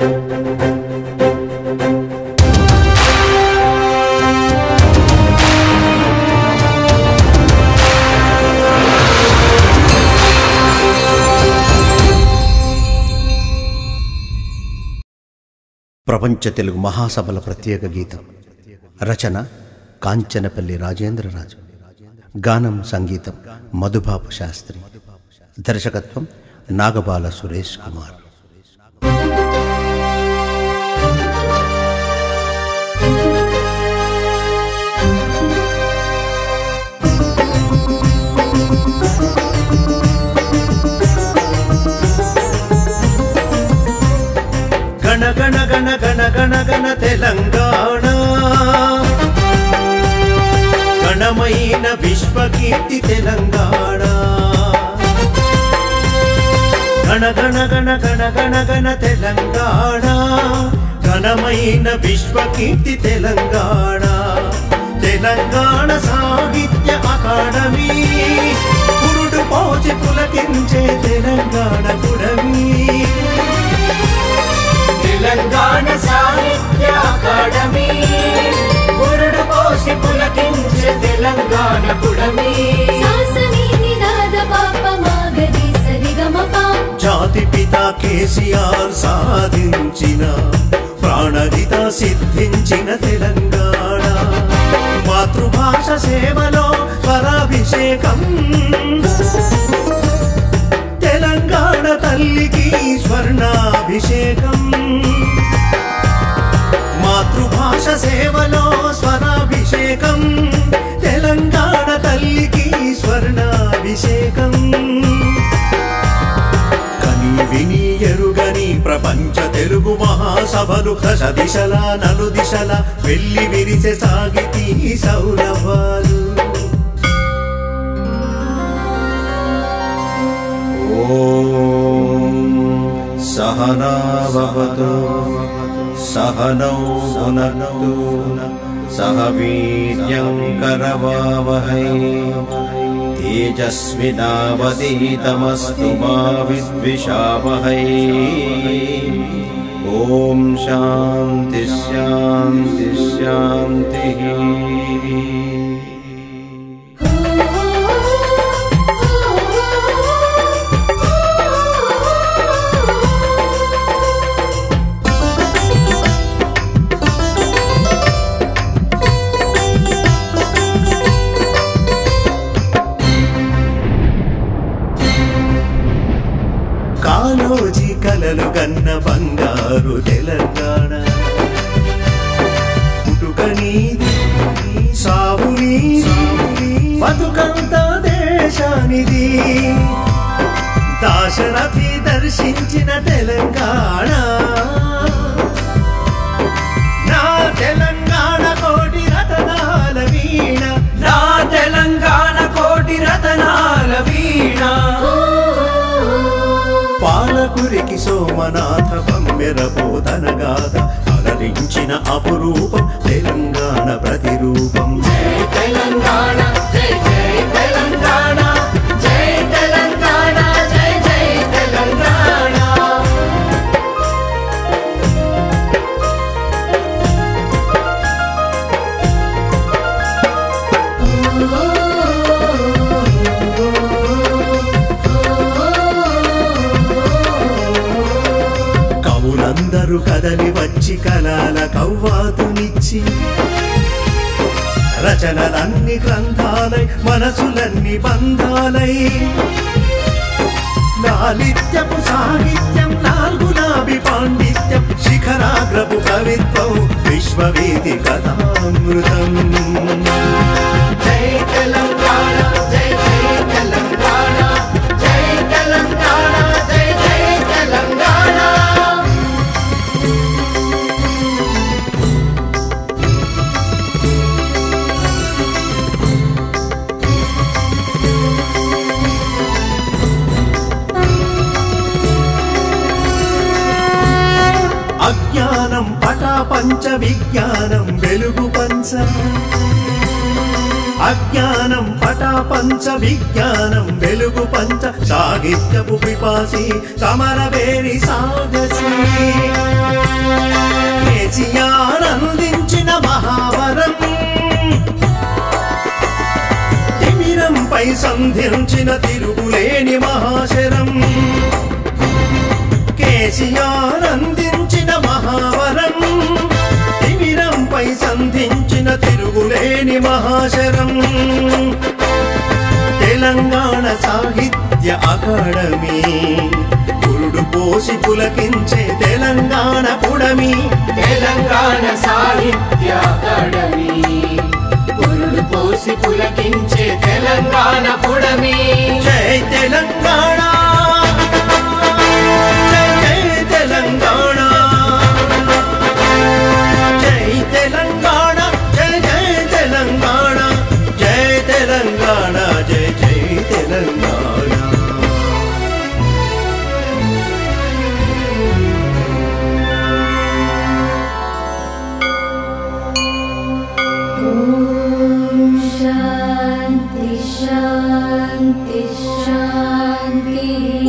ప్రపంచ తెలుగు మహాసభల ప్రత్యేక గీతం రచన కాంచనపల్లి రాజేంద్రరాజు గానం సంగీతం మధుబాబు శాస్త్రి దర్శకత్వం నాగబాల సురేష్ కుమార్ గణ గణ గణ గణ గణ గణ తెలంగాణ గణమైన విశ్వకీర్తి తెలంగాణ గణ గణ గణ గణ గణ గణ తెలంగాణ ఘనమైన విశ్వకీర్తి తెలంగాణ తెలంగాణ సాహిత్య అకాడమీ పురుడు పోచి పులకించే తెలంగాణ పుడమీ తెలంగాణ సాహిత్య అకాడమీ గురుడు పోసి పులకించే తెలంగాణ పుడమి సాసని నినాద పాప మాగరి సరిగమప జాతి పిత కేసీఆర్ సాధించిన ప్రాణహిత సిద్ధించిన తెలంగాణ మాతృభాష సేవలో స్వరాభిషేకం తెలంగాణ తల్లికి స్వర్ణాభిషేకం మాతృభాష సేవలో స్వరాభిషేకం తెలంగాణ తల్లికి స్వర్ణాభిషేకం కని విని ఎరుగని ప్రపంచ తెలుగు మహాసభలు దశ దిశల నలు దిశల వెళ్ళి విరిసె సాగితి సౌరభాలు ఓం సహనావతు సహనౌ పునఃతు సహ వీర్యం కరవావహై తేజస్వినావతీతమస్తు మా విద్విషావహై ఓం శాంతి శాంతి శాంతి కాలోజీ కలలు కన్న బంగారు తెలంగాణ పుట్టుకనీది సావుని బతుకంత దేశానిది దాశరథి దర్శించిన తెలంగాణ నా తెలంగాణ కోటి రతనాల వీణ నా తెలంగాణ కోటి రతనాల వీణ పాలకురికి సోమనాథ బమ్మెరపోతన గాథ అలరించిన అపురూపం తెలంగాణ ప్రతిరూపం తెలంగాణ జై జై తెలంగాణ జై తెలంగాణ జై జై తెలంగాణ కవులందరూ కదలి వచ్చి కలాల కవ్వాతునిచ్చి రచనలన్ని గ్రంథాలై మనసులన్ని బంధాలై నాలిత్యపు సాహిత్యం నాల్గులాబి పాండిత్యం శిఖరాగ్రపు కవిత్వం విశ్వవేది కథామృతం జై తెలంగాణ జై జై తెలంగాణ జై తెలంగాణ జై జై తెలంగాణ అజ్ఞానం పటా పంచ విజ్ఞానం వెలుగు పంచ అజ్ఞానం పటా పంచ విజ్ఞానం వెలుగు పంచ సాహిత్యపు పిపాసి సమరవేరి సాగసి సంధించిన తిరుగులేని మహాశరం కేసీఆర్ అందించిన మహావరం తిమిరంపై సంధించిన తిరుగులేని మహాశరం తెలంగాణ సాహిత్య అకాడమీ పురుడు పోసి పులకించే తెలంగాణ పుడమి తెలంగాణ సాహిత్య అకాడమీ పురుడు పోసి పులకించే తెలంగాణ పుడమి జై తెలంగాణ జై జై తెలంగాణ జై తెలంగాణ జై జై తెలంగాణ జై తెలంగాణ జై జై తెలంగాణ शान्ति शान्ति शान्तिः